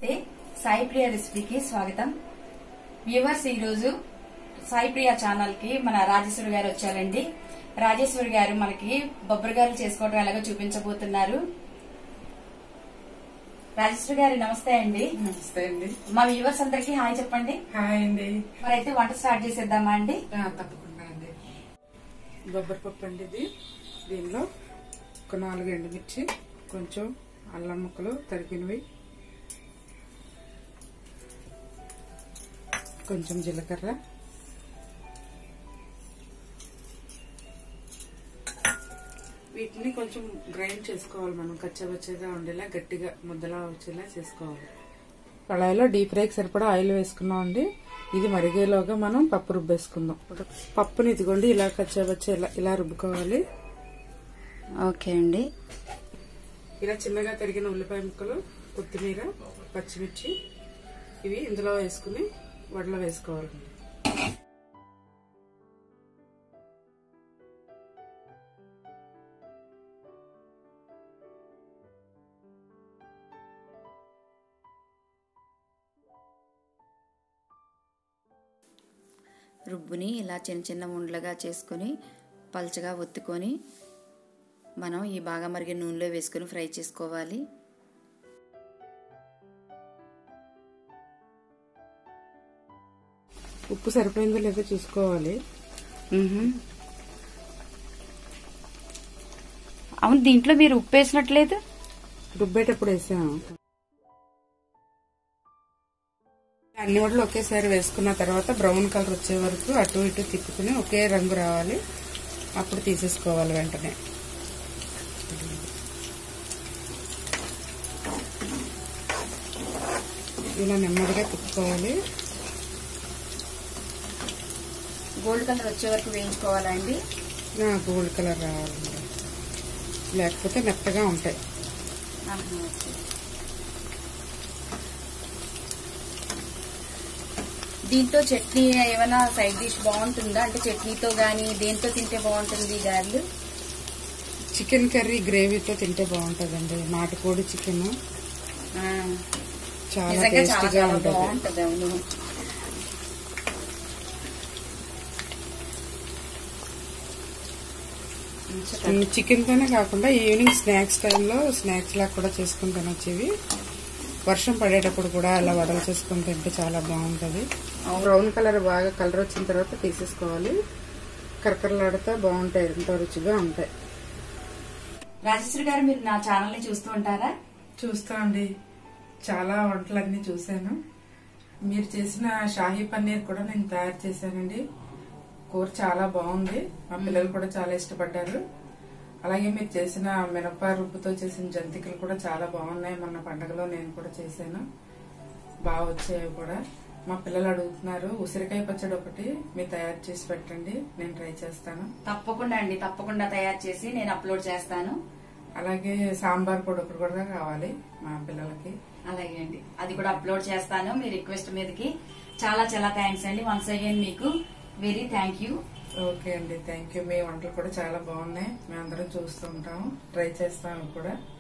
నమస్తే సాయి ప్రియ రెసిపీకి స్వాగతం వ్యూవర్స్ ఈ రోజు సాయి ప్రియ ఛానల్ కి మన రాజేశ్వరి గారు వచ్చారండి రాజేశ్వరి గారు మనకి బొబ్బరిగాయలు చేసుకోవటం ఎలాగో చూపించబోతున్నారు రాజేశ్వరి గారు నమస్తే అండి నమస్తే అండి మా వ్యూవర్స్ అందరికి హాయ్ చెప్పండి హాయ్ అండి మరైతే వంట స్టార్ట్ చేసేద్దామా అండి ఆ, తప్పకుండా అండి బొబ్బరి పప్పు అండి ఇది దీనిలో ఒక నాలుగు ఎండుమిర్చి కొంచెం అల్లం ముక్కలు తరిగినవి కొంచెం జీలకర్ర వీటిని కొంచెం గ్రైండ్ చేసుకోవాలి మనం కచ్చబచ్చగా ఉండేలా గట్టిగా ముద్దలా వచ్చేలా చేసుకోవాలి కళాయిలో డీప్ ఫ్రైకి సరిపడా ఆయిల్ వేసుకున్నాం అండి ఇది మరిగేలోగా మనం పప్పు రుబ్బేసుకుందాం పప్పుని ఇదిగోండి ఇలా కచ్చాబచ్చా ఇలా ఇలా రుబ్బుకోవాలి ఓకే అండి ఇలా చిన్నగా తరిగిన ఉల్లిపాయ ముక్కలు కొత్తిమీర పచ్చిమిర్చి ఇవి ఇందులో వేసుకుని వడలో వేసుకోవాలండి రుబ్బుని ఇలా చిన్న చిన్న ఉండలుగా చేసుకొని పల్చగా ఒత్తుకొని మనం ఈ బాగా మరిగే నూనెలో వేసుకొని ఫ్రై చేసుకోవాలి ఉప్పు సరిపోయిందో లేదో చూసుకోవాలి అవును దీంట్లో మీరు ఉప్పు వేసినట్లేదు రుబ్బేటప్పుడు వేసాము అన్ని వడలు ఒకేసారి వేసుకున్న తర్వాత బ్రౌన్ కలర్ వచ్చే వరకు అటు ఇటు తిప్పుకుని ఒకే రంగు రావాలి అప్పుడు తీసేసుకోవాలి వెంటనే ఇలా నెమ్మదిగా తిప్పుకోవాలి గోల్డ్ కలర్ వచ్చే వరకు వేయించుకోవాలండి గోల్డ్ కలర్ రావాలండి లేకపోతే మెత్తగా ఉంటాయి దీంతో చట్నీ ఏమైనా సైడ్ డిష్ బాగుంటుందా అంటే చట్నీతో గానీ దేంతో తింటే బాగుంటుంది గారెలు చికెన్ కర్రీ గ్రేవీతో తింటే బాగుంటుందండి నాటుకోడి చికెన్ ఆ, చాలా నిజంగా చాలా టేస్టీగా చాలా ఉంటుంది బాగుంటది అవును చికెన్ తోనే కాకుండా ఈవినింగ్ స్నాక్స్ టైంలో స్నాక్స్ లాగా కూడా చేసుకుని తినొచ్చు ఇవి వర్షం పడేటప్పుడు కూడా అలా వడలు చేసుకుని తింటే చాలా బాగుంటది బ్రౌన్ కలర్ బాగా కలర్ వచ్చిన తర్వాత తీసేసుకోవాలి కరకరలాడుతా బాగుంటాయి ఎంతో రుచిగా ఉంటాయి రాజేశ్వరి గారు మీరు నా ఛానల్ ని చూస్తూ ఉంటారా చూస్తా అండి చాలా వంటలన్నీ చూశాను మీరు చేసిన షాహీ పన్నీర్ కూడా నేను తయారు చేశానండి కూర చాలా బాగుంది మా పిల్లలు కూడా చాలా ఇష్టపడ్డారు అలాగే మీరు చేసిన మినప రుబ్బుతో చేసిన జంతికలు కూడా చాలా బాగున్నాయి మొన్న పండగలో నేను కూడా చేశాను బాగా వచ్చాయి కూడా మా పిల్లలు అడుగుతున్నారు ఉసిరికాయ పచ్చడి ఒకటి మీరు తయారు చేసి పెట్టండి నేను ట్రై చేస్తాను తప్పకుండా అండి తప్పకుండా తయారు చేసి నేను అప్లోడ్ చేస్తాను అలాగే సాంబార్ పొడి ఒకటి కూడా కావాలి మా పిల్లలకి అలాగే అండి అది కూడా అప్లోడ్ చేస్తాను మీ రిక్వెస్ట్ మీదకి చాలా చాలా థ్యాంక్స్ అండి వన్స్ అగైన్ మీకు వెరీ థ్యాంక్ యూ ఓకే అండి థ్యాంక్ యూ మీ వంటలు కూడా చాలా బాగున్నాయి మేము అందరం చూస్తూ ఉంటాము ట్రై చేస్తాము కూడా